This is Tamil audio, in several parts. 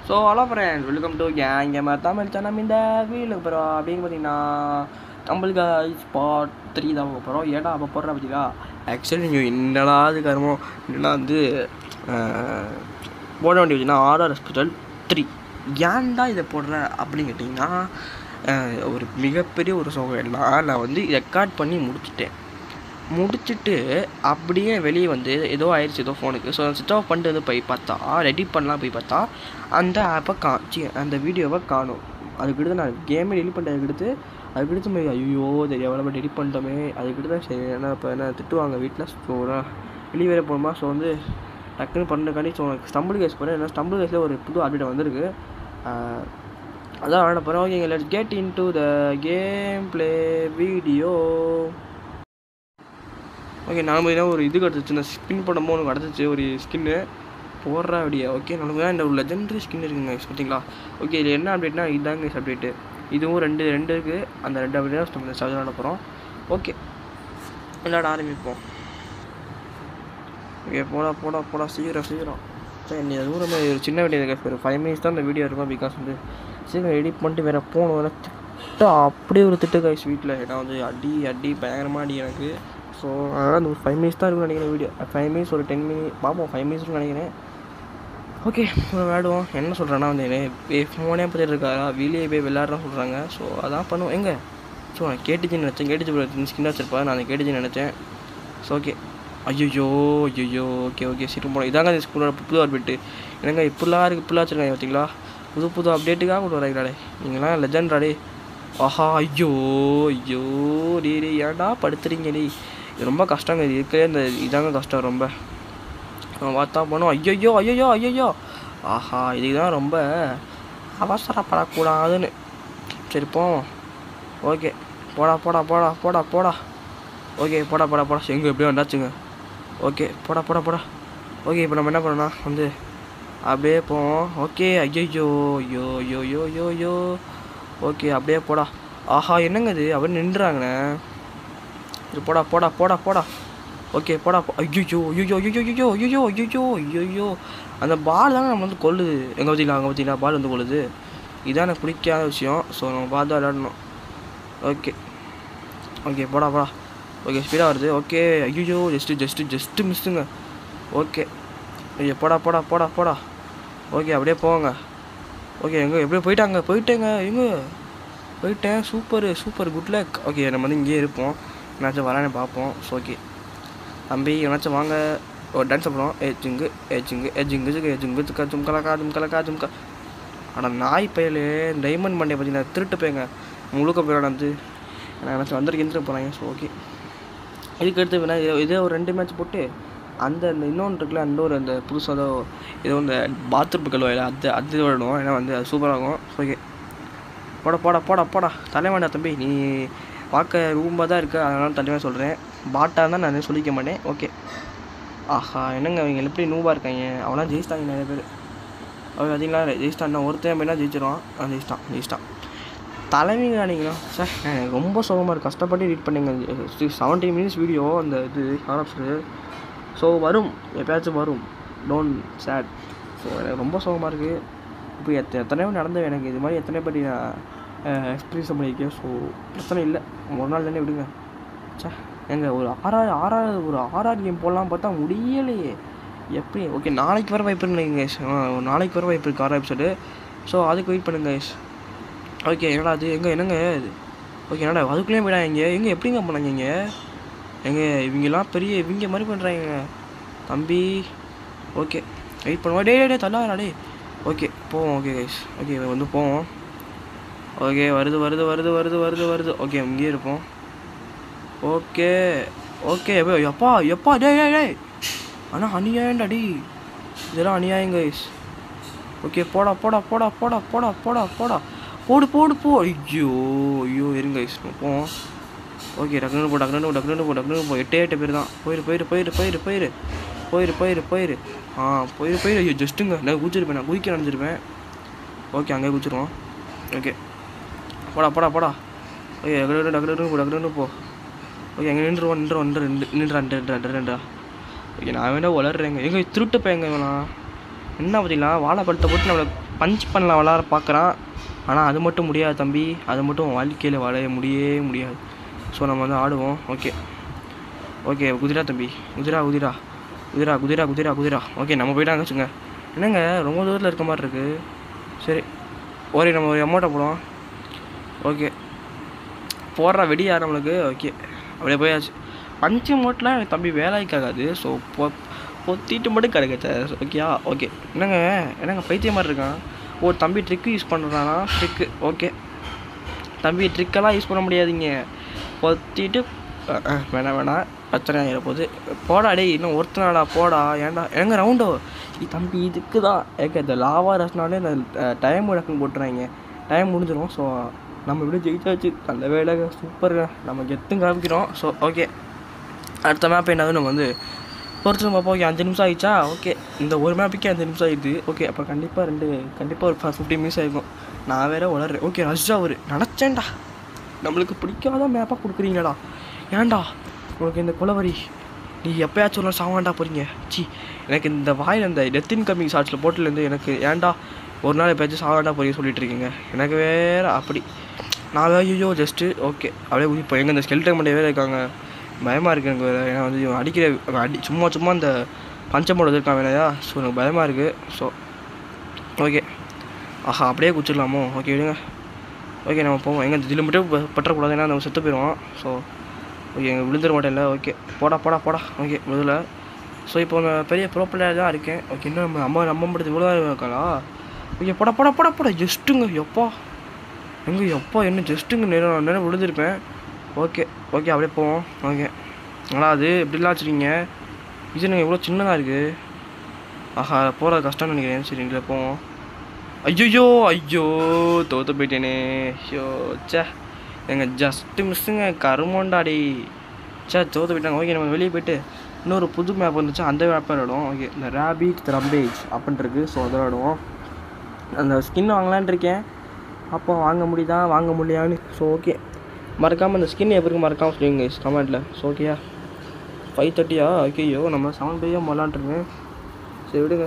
So hello friends welcome to gang gamer Tamil channel இந்த வீலுக்கு போகிறோம் அப்படின்னு பார்த்தீங்கன்னா நம்மளுக்கு ஸ்பாட் த்ரீ தான் போக போகிறோம் ஏடா அப்போ போடுறா பார்த்தீங்களா ஆக்சுவலி நீங்கள் என்னடா அது கருமம் என்னடா வந்து அஹ், போட வேண்டிய பார்த்தீங்கன்னா ஆர்ஆர் ஹாஸ்பிட்டல் த்ரீ ஏன்டா இதை போடுற அப்படின்னு கேட்டிங்கன்னா அஹ், ஒரு மிகப்பெரிய ஒரு சோகம் என்ன நான் வந்து ரெக்கார்ட் பண்ணி முடிச்சிட்டேன் முடிச்சுட்டு அப்படியே வெளியே வந்து ஏதோ ஆயிடுச்சு ஏதோ ஃபோனுக்கு ஸோ சுவிச் ஆஃப் பண்ணிட்டு வந்து போய் பார்த்தா ரெடி பண்ணலாம் போய் பார்த்தா அந்த ஆப்பை காட்சி அந்த வீடியோவை காணும் அதுக்கடுத்து நான் கேமே டெலிட் பண்ணிட்டு எடுத்து அதுக்கடுத்து போய் ஐயோ தெரியாமல் டெலிட் பண்ணிட்டோமே அதுக்கடுத்து தான் சரி என்ன இப்போ என்ன திட்டுவாங்க வீட்டில் ஸோ வெளியே வேறு போகணுமா ஸோ வந்து டக்குன்னு பண்ணுறக்காண்டி ஸோ ஸ்டம்பிள் கேஸ் போகிறேன் ஏன்னா ஸ்டம்பிள் கேஸில் ஒரு புது அப்டேட் வந்திருக்கு ஆஹ் அதான் விளாட போகிறேன் ஓகேங்க let's get into the game play video okay நான் பார்த்தீங்கன்னா ஒரு இது கிடச்சிச்சு இந்த ஸ்பின் பண்ணும்போது ஒன்று கிடச்சிச்சு ஒரு ஸ்கின்னு போடுற அப்படியே ஓகே நமக்கு இந்த ஒரு லெஜெண்டரி ஸ்கின் இருக்குங்க பார்த்தீங்களா ஓகே இது என்ன அப்டேட்னா இதுதாங்க அப்டேட்டு இதுவும் ரெண்டு ரெண்டு இருக்குது அந்த ரெண்டு அப்டேட் தான் நம்ம சர்ஜ் விளாட போகிறோம் ஓகே விளையாட ஆரம்பிப்போம் ஓகே போடா போடா போடா சீக்கிரம் சீக்கிரம் சரி நீ தூரமே ஒரு சின்ன வீடியோ இருக்கு ஒரு ஃபைவ் மினிட்ஸ் தான் இந்த வீடியோ இருக்கும் பிகாஸ் வந்து சீக்கிரம் எடிட் பண்ணிட்டு வேறு போகணும் வேறு திட்டு அப்படியே ஒரு திட்டு காய்ச்சி வீட்டில் ஏன்னா வந்து அடி அடி பயங்கரமாக அடி எனக்கு ஸோ அதனால் அந்த ஒரு ஃபைவ் மினிட்ஸ் தான் இருக்கும்னு நினைக்கிறேன் வீடியோ ஃபைவ் மினிட்ஸ் ஒரு டென் மினிட் பார்ப்போம் ஃபைவ் மினிட்ஸ் நினைக்கிறேன் ஓகே விளையாடுவோம் என்ன சொல்கிறேன்னா வந்து ஃபோனே பார்த்துட்டு இருக்காரா வெளியே போய் விளையாடுறோம் சொல்கிறாங்க ஸோ அதான் பண்ணுவோம் எங்கே ஸோ நான் கேட்டுச்சுன்னு நினச்சேன் கேட்டுச்சு ஸ்கின் வச்சிருப்பேன் நான் கேட்டுச்சுன்னு நினச்சேன் ஸோ ஓகே ஐயோ ஐயோ ஓகே ஓகே சரி போனோம் இதாங்க இந்த ஸ்கூலோட புது அப்டேட்டு என்னங்க இப்படிலாம் இருக்குது இப்படிலாம் வச்சுருக்காங்க பார்த்தீங்களா புது புது அப்டேட்டுக்காக கொண்டு வராங்களாடே நீங்களாம் லெஜண்டாடே ஆஹா ஐயோ ஐயோ டே டே ஏன்டா படுத்துறீங்க டே இது ரொம்ப கஷ்டங்க இது இருக்கவே இந்த இதாங்க கஷ்டம் ரொம்ப அவன் பார்த்தா போனோம் ஐயோ ஐயோ ஐயோ ஆஹா இதுக்கு தான் ரொம்ப அவசரப்படக்கூடாதுன்னு சரி போவோம் ஓகே போடா போடா போடா போடா போடா ஓகே போடா போடா போடா எங்கே எப்படியோ வந்தாச்சுங்க ஓகே போடா போடா போடா ஓகே இப்போ நம்ம என்ன பண்ணோம்னா வந்து அப்படியே போவோம் ஓகே ஐயோ ஐயோ ஐயோ ஐயோ ஐயோ ஐயோ ஓகே அப்படியே போடா ஆஹா என்னங்க இது அவர் நின்றுறாங்கண்ணே இது போடா போடா போடா போடா ஓகே போடா ஐயோ ஐயோ ஐயோ ஐயோ ஐயோ ஐயோ ஐயோ ஐயோ அந்த பால் தாங்க நம்ம வந்து கொல்லுது எங்கே பார்த்தீங்களா அங்கே பார்த்தீங்களா பால் வந்து கொள்ளுது இதான் எனக்கு பிடிக்காத விஷயம் ஸோ நம்ம பார்த்து விளையாடணும் ஓகே ஓகே போடா போடா ஓகே ஸ்பீடாக வருது ஓகே ஐயோ ஜஸ்ட்டு ஜஸ்ட்டு ஜஸ்ட்டு மிஸ்ஸுங்க ஓகே ஐயோ போடா போடா போடா போடா ஓகே அப்படியே போங்க ஓகே எங்கே எப்படியோ போயிட்டாங்க போயிட்டேங்க எங்கே போயிட்டேன் super super good luck okay நம்ம வந்து இங்கேயே இருப்போம் என்னாச்சும் வரானே பார்ப்போம் ஸோ ஓகே தம்பி என்னாச்சும் வாங்க ஒரு டான்ஸ் பண்ணுவோம் ஏ ஜிங்கு ஏ ஜிங்கு ஏ ஜிங்கு ஜிங்கு ஏ ஜிங்கு ஜிக்கா ஜும்கலக்கா ஜும்கலக்கா ஜும்கா ஆனால் நாய் பயலே டைமண்ட் மண்டே பார்த்தீங்கன்னா திருட்டு போய்ங்க முழுக்க போயிடும் வந்து நான் நினச்சி வந்திருக்கேன் போகிறாங்க ஸோ ஓகே இதுக்கு அடுத்து வேணா இதே- இதே ஒரு ரெண்டு மேட்ச் போட்டு அந்த அந்த இன்னொன்று இருக்குல்ல அந்த ஒரு அந்த புதுசாக ஏதோ ஏதோ இந்த பாத்ரூம் கழுவாயில் அது அது விடணும் ஏன்னா வந்து அது சூப்பராக இருக்கும் ஓகே போடா போடா போடா போடா தலைவாண்டா தம்பி நீ பார்க்க ரூமாக தான் இருக்க அதனால தலைவன் சொல்கிறேன் பாட்டாக தான் நான் சொல்லிக்க மாட்டேன் ஓகே ஆஹா என்னங்க அவங்க எப்படி நூபாக இருக்காங்க அவனா ஜெயிச்சிட்டாங்க நிறைய பேர் அவர் பார்த்தீங்களா ஜெயிச்சிட்டான் ஒருத்தன் அப்படின்னா ஜெயிச்சிருவான் அவன் ஜெயிச்சிட்டான் ஜெயிச்சிட்டான் தலைமைங்க அன்றைங்களா சார் எனக்கு ரொம்ப சோகமாக இருக்குது கஷ்டப்பட்டு ரீட் பண்ணிங்க செவன்டீன் மினிட்ஸ் வீடியோ அந்த இது ஹாரப்ஸு ஸோ வரும் எப்பயாச்சும் வரும் டோன்ட் சேட் ஸோ எனக்கு ரொம்ப சோகமாக இருக்குது இப்போ எத்த எத்தனையோ நடந்தது எனக்கு இது மாதிரி எத்தனை பேர் நான் எக்ஸ்பீரியன்ஸ் பண்ணியிருக்கேன் ஸோ பிரச்சனை இல்லை ஒரு நாள் தானே விடுங்க சே எங்க ஒரு ஆறாவது ஆறாவது ஒரு ஆறாவது கேம் போடலாம் பார்த்தா முடியலையே எப்படி ஓகே நாளைக்கு வர வாய்ப்பு இல்லைங்க guys. ஆ, நாளைக்கு வர வாய்ப்பு இருக்குது ஆறாவது எபிசோடு ஸோ அதுக்கு வெயிட் பண்ணுங்க guys. ஓகே என்னடா அது எங்கே என்னங்க இது ஓகே என்னடா அதுக்குள்ளேயும் போயிடா இங்கே எங்கே எப்படிங்க பண்ணாங்க இங்கே எங்க இவங்கெல்லாம் பெரிய இவங்க மாதிரி பண்ணுறாங்க தம்பி ஓகே வெயிட் பண்ணுவோம் டே டே தள்ளாடா டே ஓகே போவோம் ஓகே கைஸ் ஓகே வந்து போவோம் ஓகே வருது வருது வருது வருது வருது வருது ஓகே இங்கேயே இருப்போம் ஓகே ஓகே எப்பா எப்பா டே டே டே ஆனால் அநியாயம்டா டி இதெல்லாம் அநியாயம் கைஸ் ஓகே போடா போடா போடா போடா போடா போடா போடா போடு போடு போ ஐயோ ஐயோ இருங்க guys, நம்ம போவோம் ஓகே டக்குனு போ டக்குனு டக்குனு போ டக்குனு போ எட்டே எட்டு பேர் தான் போயிரு போயிரு போயிரு போயிரு போயிரு போயிரு போயிரு போயிரு ஆ போயிரு போயிரு ஐயோ ஜஸ்ட்டுங்க நான் குதிச்சிருப்பேன் நான் குதிக்க நினச்சிருப்பேன் ஓகே அங்கே குதிச்சிருவோம் ஓகே போடா போடா போடா ஓகே டக்குனு டக்குனு போ டக்குனு போ ஓகே அங்கே நின்றுவோம் நின்றுவோம் நின்று ரெண்டு நின்றா ரெண்டு ரெண்டு ரெண்டா ஓகே நான் வேணா வளர்றேங்க எங்க திருட்டு பையங்க இவனா என்ன பார்த்தீங்களா வாழைப்பழத்தை போட்டு நம்மளை பஞ்ச் பண்ணலாம் விளாட பார்க்குறான் ஆனால் அது மட்டும் முடியாது தம்பி அது மட்டும் வாழ்க்கையில் வளைய முடியவே முடியாது ஸோ நம்ம வந்து ஆடுவோம் ஓகே ஓகே குதிரா தம்பி குதிரா குதிரா குதிரா குதிரா குதிரா குதிரா ஓகே நம்ம போயிட்டாங்க வச்சுங்க என்னங்க ரொம்ப தூரத்தில் இருக்க மாதிரி இருக்குது சரி ஒரு நம்ம ஒரு அமௌண்ட்டை போடுவோம் ஓகே போடுற வெடி யார் நம்மளுக்கு ஓகே அப்படியே போயாச்சு பஞ்சு மூட்டில் எனக்கு தம்பி வேலைக்காகாது ஸோ பொ பொத்திட்டு மட்டும் கிடைக்கச்ச ஓகேயா ஓகே என்னங்க என்னங்க பைத்தியம் மாதிரி இருக்கான் ஓ தம்பி ட்ரிக்கு யூஸ் பண்ணுறானா ட்ரிக்கு ஓகே தம்பி ட்ரிக்கெல்லாம் யூஸ் பண்ண முடியாதீங்க பொத்திட்டு அஹ், அஹ், வேணாம் வேணாம் பிரச்சனை ஆகிட போகுது போடா டேய் இன்னும் ஒருத்தனாடா போடா ஏன்டா எங்க ரவுண்டோ இ தம்பி இதுக்கு தான் ஏக்க இந்த லாவா ரஸ்னாலே இந்த டைம் டக்குன்னு போட்டுறாங்க டைம் முடிஞ்சிடும் ஸோ நம்ம இப்படி ஜெயிச்சாச்சு நல்ல வேலை சூப்பருங்க நம்ம கெத்தும் காமிக்கிறோம் ஸோ ஓகே அடுத்த மேப் என்னது நம்ம வந்து பொறுத்து பார்ப்போம் ஓகே அஞ்சு நிமிஷம் ஆயிடுச்சா ஓகே இந்த ஒரு மேப்புக்கே அஞ்சு நிமிஷம் ஆயிடுது ஓகே அப்போ கண்டிப்பாக ரெண்டு கண்டிப்பாக ஒரு ஃபிஃப்டீன் மினிட்ஸ் ஆயிருக்கும் நான் வேற வளர்றேன் ஓகே ரஷ்ஷா ஒரு நினச்சேன்டா நம்மளுக்கு பிடிக்காத மேப்பாக கொடுக்குறீங்களா ஏன்டா உனக்கு இந்த குலவரி நீ எப்பயாச்சும் ஒரு நாள் சாவாண்டா போறீங்க சி எனக்கு இந்த வாயில் இந்த டெத்தின் கம்மிங் ஷார்ட்ஸில் போட்டுலேருந்து எனக்கு ஏன்டா ஒரு நாள் எப்பயாச்சும் சாவாண்டா போறீங்க சொல்லிட்டு இருக்கீங்க எனக்கு வேற அப்படி நான் ஐயோ ஜஸ்ட்டு ஓகே அப்படியே இப்போ எங்கே இந்த ஸ்கெல்டன் மண்டே வேறு இருக்காங்க பயமாக இருக்குது எனக்கு வேறு ஏன்னா வந்து இவன் அடிக்கிற இவன் அடி சும்மா சும்மா இந்த பஞ்சமோட இருக்கான் வேலையா ஸோ எனக்கு பயமாக இருக்குது ஸோ ஓகே ஆஹா அப்படியே குச்சிடலாமோ ஓகே விடுங்க ஓகே நம்ம போவோம் எங்கே இதில் மட்டும் ப- பற்றக்கூடாது ஏன்னா நம்ம செத்து போயிடுவோம் ஸோ ஓகே எங்கள் விழுந்துட மாட்டேன்ல ஓகே போடா போடா போடா ஓகே விழுல ஸோ இப்போ நான் பெரிய ப்ரோ பிளேயர் தான் இருக்கேன் ஓகே இன்னும் நம்ம அம்மா நம்ம மட்டும் இவ்வளோ தான் இருக்காளா ஓகே போடா போடா போடா போடா ஜஸ்ட்டுங்க எப்பா எங்க எப்பா என்ன ஜஸ்ட்டுங்க நேரம் நேரம் விழுந்திருப்பேன் ஓகே ஓகே அப்படியே போவோம் ஓகே ஆனால் அது எப்படிலாம் வச்சுருக்கீங்க இது எனக்கு எவ்வளோ சின்னதாக இருக்குது ஆஹா போகிறது கஷ்டம்னு நினைக்கிறேன் சரி இதில் போவோம் ஐயோ ஐயோ தோத்து போயிட்டேனே ஐயோ ச்சே எங்க ஜஸ்ட்டு மிஸ்ஸுங்க கருமோண்டாடி சே தோத்து போயிட்டாங்க ஓகே நம்ம வெளியே போயிட்டு இன்னொரு புது மேப் வந்துச்சு அந்த மேப் விளாடுவோம் ஓகே இந்த ரேபிட் ரம்பேஜ் அப்படின்னு இருக்கு ஸோ அதை விளாடுவோம் அந்த ஸ்கின் வாங்கலான்னு இருக்கேன் அப்போ வாங்க முடியுதா வாங்க முடியான்னு ஸோ ஓகே மறக்காமல் அந்த ஸ்கின் எப்படி இருக்கு மறக்காமல் சொல்லுங்க கமெண்ட்டில் ஸோ ஓகேயா ஃபைவ் தேர்ட்டியா ஓகேயோ நம்ம செவன் பையாக விளாண்டுருக்கேன் சரி விடுங்க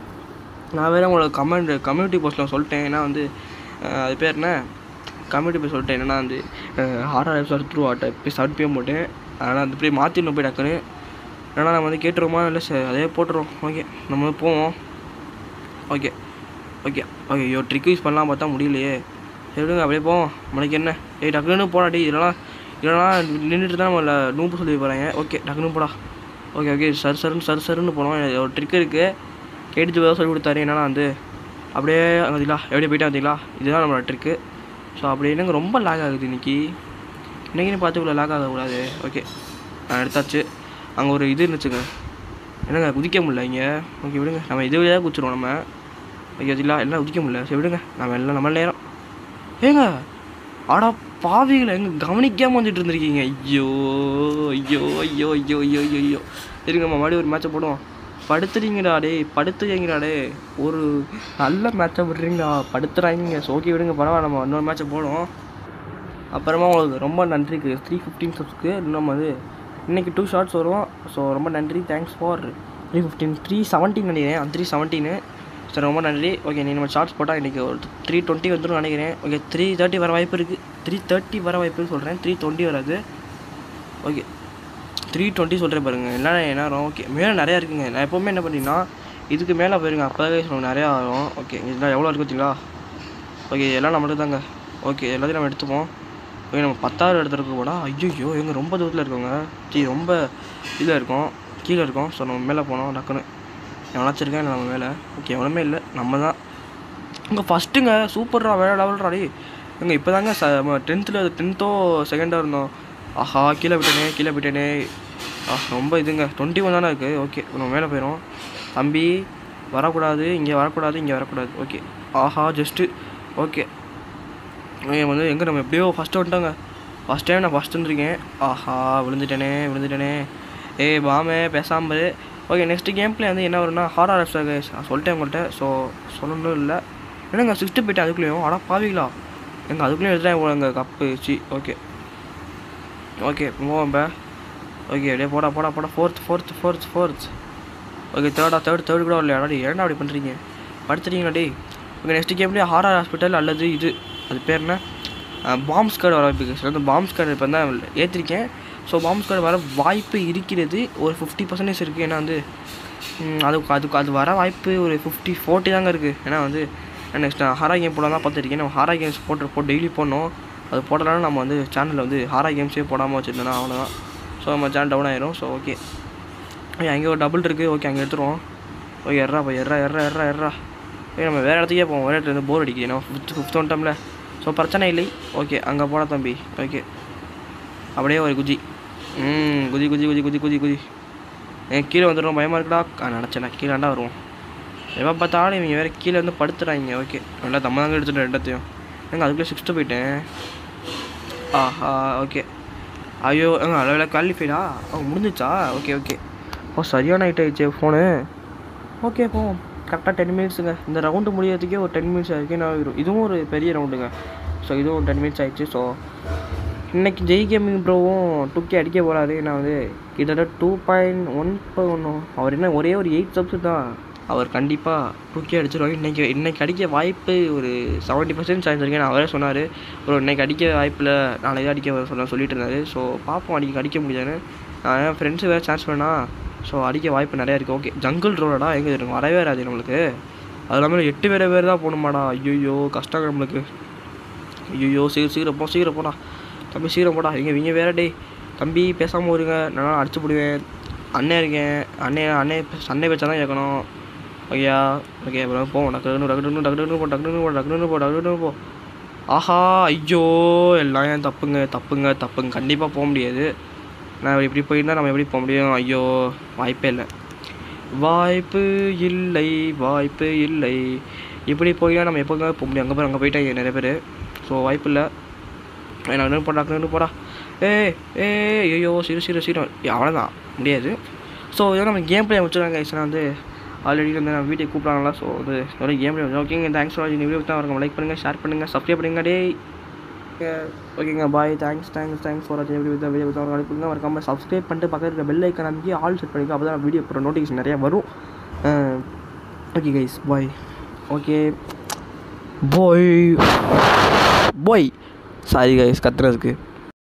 நான் வேறு உங்களுக்கு கமெண்ட் கம்யூனிட்டி போஸ்ட்டில் சொல்லிட்டேன் ஏன்னா வந்து அஹ், அது பேர் என்ன கம்யூனிட்டி போய் சொல்லிட்டேன் என்னன்னா வந்து ஹாரர் எபிசோட் த்ரூ ஆட்ட போய் செவன் பிஎம் போட்டேன் அதனால் அந்த போய் மாற்றிடணும் போய் டக்குன்னு ஏன்னா நம்ம வந்து கேட்டுருவோமா இல்லை சார் அதே போட்டுருவோம் ஓகே நம்ம வந்து போவோம் ஓகே ஓகே ஓகே ஐயோ ட்ரிக் யூஸ் பண்ணலாம் பார்த்தா முடியலையே சரி விடுங்க அப்படியே போவோம் நம்மளுக்கு என்ன ஏய் டக்குன்னு போடா டி இதெல்லாம் இதெல்லாம் நின்றுட்டு தான் நம்மள நூப்பு சொல்லி போகிறாங்க ஓகே டக்குன்னு போடா ஓகே ஓகே சர் சருன்னு சர் சருன்னு போனோம் ஒரு ட்ரிக் இருக்குது கேட்டு தான் சொல்லி கொடுத்தாரு என்னன்னா வந்து அப்படியே அங்கே பார்த்தீங்களா எப்படி போயிட்டா பார்த்தீங்களா இதுதான் நம்மளோட ட்ரிக்கு ஸோ அப்படி என்னங்க ரொம்ப லாக் ஆகுது இன்னைக்கு இன்னைக்குன்னு பார்த்து இவ்வளோ லாக் ஆகக்கூடாது ஓகே நான் எடுத்தாச்சு அங்கே ஒரு இது இருந்துச்சுங்க என்னங்க குதிக்க முடியல இங்கே ஓகே விடுங்க நம்ம இது வழியாக குதிச்சிருவோம் நம்ம ஓகே அதில் எல்லாம் குதிக்க முடியல சரி விடுங்க நம்ம எல்லாம் நம்ம நேரம் ஏங்க ஆடா பாவிகளை எங்க கவனிக்காமல் வந்துட்டு இருந்திருக்கீங்க ஐயோ ஐயோ ஐயோ ஐயோ ஐயோ ஐயோ ஐயோ இருங்க நம்ம மறுபடியும் ஒரு மேட்சை போடுவோம் படுத்துறீங்கடா டேய் படுத்துறீங்கடா டேய் ஒரு நல்ல மேட்சை விடுறீங்களா படுத்துறாங்க ஸோ ஓகே விடுங்க பரவாயில்ல நம்ம இன்னொரு மேட்சை போடுவோம் அப்புறமா உங்களுக்கு ரொம்ப நன்றி த்ரீ ஃபிஃப்டீன் சப்ஸ்க்கு இன்னும் வந்து இன்றைக்கி டூ ஷார்ட்ஸ் வரும் ஸோ ரொம்ப நன்றி thanks for three fifteen three seventeen நினைக்கிறேன் அந்த த்ரீ செவன்டீனு சரி ரொம்ப நன்றி ஓகே நீ நம்ம ஷார்ட்ஸ் போட்டால் இன்றைக்கி ஒரு த்ரீ டுவெண்ட்டி வந்துடும் நினைக்கிறேன் ஓகே த்ரீ தேர்ட்டி வர வாய்ப்பு இருக்குது த்ரீ தேர்ட்டி வர வாய்ப்புன்னு சொல்கிறேன் த்ரீ டுவெண்ட்டி வராது ஓகே த்ரீ டுவெண்ட்டி சொல்கிறேன் பாருங்கள் என்ன நேரம் ஓகே மேலே நிறையா இருக்குங்க நான் எப்போவுமே என்ன பண்ணீங்கன்னா இதுக்கு மேலே போயிருங்க அப்போ தான் நிறையா ஆகும் ஓகே இதெல்லாம் எவ்வளோ இருக்கு பார்த்தீங்களா ஓகே எல்லாம் நம்மளுக்கு தாங்க ஓகே எல்லாத்தையும் நம்ம எடுத்துப்போம் ஓகே நம்ம பத்தாவது இடத்துல போனா ஐயோ எங்க ரொம்ப தூரத்தில் இருக்கோங்க சி ரொம்ப இதில் இருக்கோம் கீழே இருக்கோம் ஸோ நம்ம மேலே போனோம் டக்குன்னு எவனாச்சும் இருக்கேன் இல்லை நம்ம மேலே ஓகே எவனுமே இல்லை நம்ம தான் இங்கே ஃபஸ்ட்டுங்க சூப்பர்ரா வேற லெவல்ரா டே இங்கே இப்போ தாங்க ச டென்த்தில் டென்த்தோ செகண்டாக இருந்தோம் ஆஹா கீழே விட்டேனே கீழே விட்டேனே ஆ ரொம்ப இதுங்க டுவெண்ட்டி ஒன் தானே இருக்குது ஓகே நம்ம மேலே போயிடும் தம்பி வரக்கூடாது இங்கே வரக்கூடாது இங்கே வரக்கூடாது ஓகே ஆஹா ஜஸ்ட்டு ஓகே இவன் வந்து எங்கே நம்ம எப்படியோ ஃபஸ்ட்டு வந்துட்டாங்க ஃபஸ்ட் டைம் நான் ஃபஸ்ட் வந்துருக்கேன் ஆஹா விழுந்துட்டேனே விழுந்துட்டேனே ஏய் பாமே பேசாமல் ஓகே நெக்ஸ்ட் கேம் பிளே வந்து என்ன வரும்னா ஹாரர் எஃப்ஸாக நான் சொல்லிட்டேன் உங்கள்கிட்ட ஸோ சொல்லணும் இல்லை என்னங்க சிக்ஸ்த்து போயிட்டேன் அதுக்குள்ளேயும் அடா பாவிங்களா எங்க அதுக்குள்ளேயும் எடுத்துட்டேன் எங்கள் கப்பு சி ஓகே ஓகே போவோம் இப்போ ஓகே அப்படியே போடா போடா போடா fourth fourth fourth fourth okay தேர்டா தேர்ட் தேர்ட் கூட வரலையா டி ஏன்டா அப்படி பண்ணுறீங்க படுத்துறீங்களா டேய் ஓகே நெக்ஸ்ட் கேம்லேயே ஹாரர் ஹாஸ்பிட்டல் அல்லது இது அது பேர் என்ன பாம்ப் ஸ்கார்டு வர வாய்ப்பு இருக்குது அந்த பாம்ப் ஸ்கார்டு இப்போ தான் ஏற்றிருக்கேன் ஸோ பாம்ப் ஸ்கார்டு வர வாய்ப்பு இருக்கிறது ஒரு ஃபிஃப்டி பர்சன்டேஜ் இருக்குது ஏன்னா வந்து ம், அது அதுக்கு அது வர வாய்ப்பு ஒரு ஃபிஃப்டி ஃபோர்ட்டி தாங்க இருக்குது ஏன்னா வந்து நெக்ஸ்ட் ஹாரா கேம் போட தான் பார்த்துருக்கேன் நம்ம ஹாரா கேம்ஸ் போட்டு போட்டு டெய்லி போடணும் அது போடலாம்னு நம்ம வந்து சேனலில் வந்து ஹாரா கேம்ஸே போடாமல் வச்சுருந்தோம்னா அவ்வளோதான் ஸோ நம்ம சேனல் டவுன் ஆயிரும் ஸோ ஓகே ஓகே அங்கே ஒரு டபுள் இருக்குது ஓகே அங்கே எடுத்துருவோம் ஓகே எர்ரா போய் எர்ரா எர்ரா எர்ரா எர்ரா ஓகே நம்ம வேறு இடத்துக்கே போவோம் ஒரே இடத்துல இருந்து போர் அடிக்குது ஏன்னா ஃபிஃப்த் ஃபிஃப்த் வந்துட்டோம்ல ஸோ பிரச்சனை இல்லை ஓகே அங்கே போட தம்பி ஓகே அப்படியே ஒரு குஜி ம் குதி குதி குதி குதி குதி குதி ஏன் கீழே வந்துடும் பயமாக இருக்குடா நினச்சேன் கீழேண்டா வருவோம் எப்போ பார்த்தாலும் இவங்க வேறு கீழே வந்து படுத்துறாங்க ஓகே நல்லா தம்ம தாங்க எடுத்துட்டேன் ரெண்டத்தையும் ஏங்க அதுக்குள்ளே சிக்ஸ்த்து போயிட்டேன் ஆஹா ஓகே ஐயோ ஏங்க அளவில் குவாலிஃபைடா ஓ முடிஞ்சிச்சா ஓகே ஓகே ஓ சரியான ஹைட் ஆயிடுச்சு ஃபோனு ஓகே போவோம் கரெக்டாக டென் மினிட்ஸுங்க இந்த ரவுண்டு முடியறதுக்கே ஒரு டென் மினிட்ஸ் ஆகிருக்கு நான் இரு- இதுவும் ஒரு பெரிய ரவுண்டுங்க ஸோ இதுவும் டென் மினிட்ஸ் ஆயிடுச்சு ஸோ இன்னைக்கு ஜெய் கேமிங் ப்ரோவும் டூக்கே அடிக்க போகிறாரு நான் வந்து கிட்டத்தட்ட டூ பாயிண்ட் ஒன் ஒன்றும் அவர் என்ன ஒரே ஒரு எயிட் சப்ஸ் தான் அவர் கண்டிப்பாக டூக்கே அடிச்சிருவாங்க இன்றைக்கி இன்னைக்கு அடிக்க வாய்ப்பு ஒரு செவன்ட்டி பர்சன்ட் சான்ஸ் இருக்கு நான் அவரே சொன்னார் ப்ரோ இன்னைக்கு அடிக்க வாய்ப்பில் நாளைக்கு அடிக்க சொல்ல சொல்லிட்டு இருந்தாரு ஸோ பார்ப்போம் அடிக்க அடிக்க முடியாதுன்னு நான் என் ஃப்ரெண்ட்ஸு வேறு சான்ஸ் வேணா ஸோ அடிக்க வாய்ப்பு நிறையா இருக்குது ஓகே ஜங்கிள் ரோடா எங்கே இருக்கும் வரவே வராது நம்மளுக்கு அது இல்லாமல் எட்டு பேர் பேர் தான் போகணுமாடா ஐயோ கஷ்டம் நம்மளுக்கு ஐயோ சீக்கிரம் சீக்கிரம் போ சீக்கிரம் போடா தம்பி சீக்கிரம் போடா இங்கே இவங்க வேற டேய் தம்பி பேசாமல் வருங்க நான் அடிச்சு போடுவேன் அண்ணன் இருக்கேன் அண்ணன் அண்ணன் அண்ணன் பேச்சா தான் கேட்கணும் ஓகேயா ஓகே அப்புறம் போவோம் டக்குனு டக்குனு டக்குனு போ டக்குனு போ டக்குனு போ டக்குனு போ ஆஹா ஐயோ எல்லாம் ஏன் தப்புங்க தப்புங்க தப்புங்க கண்டிப்பாக போக முடியாது நான் இப்படி போயிருந்தா நம்ம எப்படி போக முடியும் ஐயோ வாய்ப்பே இல்லை வாய்ப்பு இல்லை வாய்ப்பு இல்லை இப்படி போயினா நம்ம எப்போங்க போக முடியும் அங்கே போய் அங்கே போயிட்டாங்க நிறைய பேர் ஸோ வாய்ப்பு இல்லை நான் போடா நின்று போடா ஏ ஏ ஐயோ சீரு சீரு சீரு அவ்வளோதான் முடியாது ஸோ இதெல்லாம் நம்ம கேம் பிளே வச்சுருக்காங்க நான் வந்து ஆல்ரெடி வந்து நான் வீட்டுக்கு கூப்பிட்றாங்களா ஸோ வந்து இதோட கேம் பிளே ஓகேங்க தேங்க்ஸ் ஃபார் வாட்சிங் வீடியோ தான் இருக்கும் லைக் பண்ணுங்கள் ஷேர் பண்ணுங்கள் சப்ஸ்கிரைப் பண்ணுங்க டே ஓகேங்க bye thanks thanks thanks for வாட்சிங் வீடியோ வீடியோ வீடியோ தான் அனுப்புங்க மறக்காம சப்ஸ்கிரைப் பண்ணிட்டு பக்கத்தில் இருக்க பெல் ஐக்கன் அமைக்கி ஆல் செட் பண்ணிக்கோ அப்போ தான் வீடியோ போகிற நோட்டிஃபிகேஷன் நிறையா வரும் okay guys bye okay bye bye sorry guys கத்துறதுக்கு